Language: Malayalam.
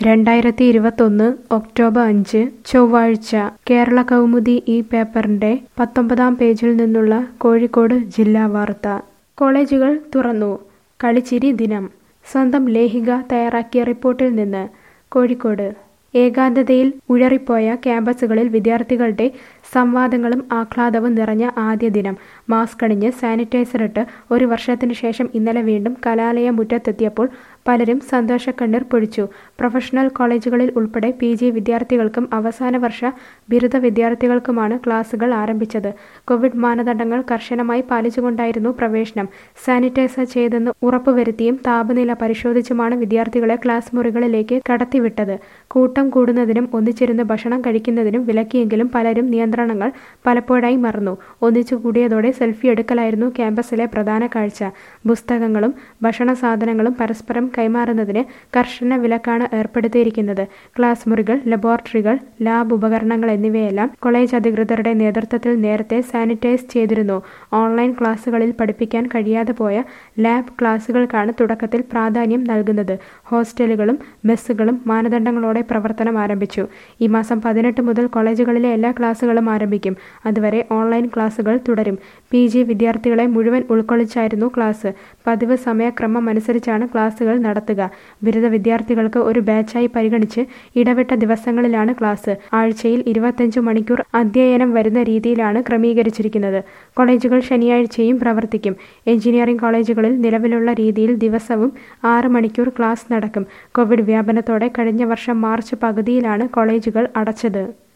രണ്ടായിരത്തി ഇരുപത്തൊന്ന് ഒക്ടോബർ അഞ്ച് ചൊവ്വാഴ്ച കേരള കൗമുദി ഈ പേപ്പറിന്റെ പത്തൊമ്പതാം പേജിൽ നിന്നുള്ള കോഴിക്കോട് ജില്ലാ വാർത്ത കോളേജുകൾ തുറന്നു കളിച്ചിരി ദിനം സ്വന്തം ലേഖിക തയ്യാറാക്കിയ റിപ്പോർട്ടിൽ നിന്ന് കോഴിക്കോട് ഏകാന്തതയിൽ ഉഴറിപ്പോയ ക്യാമ്പസുകളിൽ വിദ്യാർത്ഥികളുടെ സംവാദങ്ങളും ആഹ്ലാദവും നിറഞ്ഞ ആദ്യ ദിനം മാസ്ക് അണിഞ്ഞ് സാനിറ്റൈസർ ഇട്ട് ഒരു വർഷത്തിനു ശേഷം ഇന്നലെ വീണ്ടും കലാലയ മുറ്റത്തെത്തിയപ്പോൾ പലരും സന്തോഷക്കണ്ണീർ പൊഴിച്ചു പ്രൊഫഷണൽ കോളേജുകളിൽ ഉൾപ്പെടെ പി ജി വിദ്യാർത്ഥികൾക്കും അവസാന വർഷ ബിരുദ വിദ്യാർത്ഥികൾക്കുമാണ് ക്ലാസുകൾ ആരംഭിച്ചത് കോവിഡ് മാനദണ്ഡങ്ങൾ കർശനമായി പാലിച്ചുകൊണ്ടായിരുന്നു പ്രവേശനം സാനിറ്റൈസർ ചെയ്തെന്ന് ഉറപ്പുവരുത്തിയും താപനില പരിശോധിച്ചുമാണ് വിദ്യാർത്ഥികളെ ക്ലാസ് മുറികളിലേക്ക് കടത്തിവിട്ടത് കൂട്ടം കൂടുന്നതിനും ഒന്നിച്ചിരുന്ന് ഭക്ഷണം കഴിക്കുന്നതിനും വിലക്കിയെങ്കിലും പലരും നിയന്ത്രണങ്ങൾ പലപ്പോഴായി മറന്നു ഒന്നിച്ചു കൂടിയതോടെ സെൽഫി എടുക്കലായിരുന്നു ക്യാമ്പസിലെ പ്രധാന കാഴ്ച പുസ്തകങ്ങളും ഭക്ഷണ സാധനങ്ങളും പരസ്പരം കൈമാറുന്നതിന് കർശന വിലക്കാണ് ഏർപ്പെടുത്തിയിരിക്കുന്നത് ക്ലാസ് മുറികൾ ലബോറട്ടറികൾ ലാബ് ഉപകരണങ്ങൾ എന്നിവയെല്ലാം കോളേജ് അധികൃതരുടെ നേതൃത്വത്തിൽ നേരത്തെ സാനിറ്റൈസ് ചെയ്തിരുന്നു ഓൺലൈൻ ക്ലാസുകളിൽ പഠിപ്പിക്കാൻ കഴിയാതെ പോയ ലാബ് ക്ലാസുകൾക്കാണ് തുടക്കത്തിൽ പ്രാധാന്യം നൽകുന്നത് ഹോസ്റ്റലുകളും മെസ്സുകളും മാനദണ്ഡങ്ങളോടെ പ്രവർത്തനം ആരംഭിച്ചു ഈ മാസം പതിനെട്ട് മുതൽ കോളേജുകളിലെ എല്ലാ ക്ലാസുകളും ആരംഭിക്കും അതുവരെ ഓൺലൈൻ ക്ലാസുകൾ തുടരും പി ജി വിദ്യാർത്ഥികളെ മുഴുവൻ ഉൾക്കൊള്ളിച്ചായിരുന്നു ക്ലാസ് പതിവ് സമയക്രമം അനുസരിച്ചാണ് ക്ലാസുകൾ നടത്തുക ബിരുദ വിദ്യാർത്ഥികൾക്ക് ഒരു ബാച്ചായി പരിഗണിച്ച് ഇടവിട്ട ദിവസങ്ങളിലാണ് ക്ലാസ് ആഴ്ചയിൽ ഇരുപത്തഞ്ച് മണിക്കൂർ അധ്യയനം വരുന്ന രീതിയിലാണ് ക്രമീകരിച്ചിരിക്കുന്നത് കോളേജുകൾ ശനിയാഴ്ചയും പ്രവർത്തിക്കും എഞ്ചിനീയറിംഗ് കോളേജുകളിൽ നിലവിലുള്ള രീതിയിൽ ദിവസവും ആറ് മണിക്കൂർ ക്ലാസ് നടക്കും കോവിഡ് വ്യാപനത്തോടെ കഴിഞ്ഞ വർഷം മാർച്ച് പകുതിയിലാണ് കോളേജുകൾ അടച്ചത്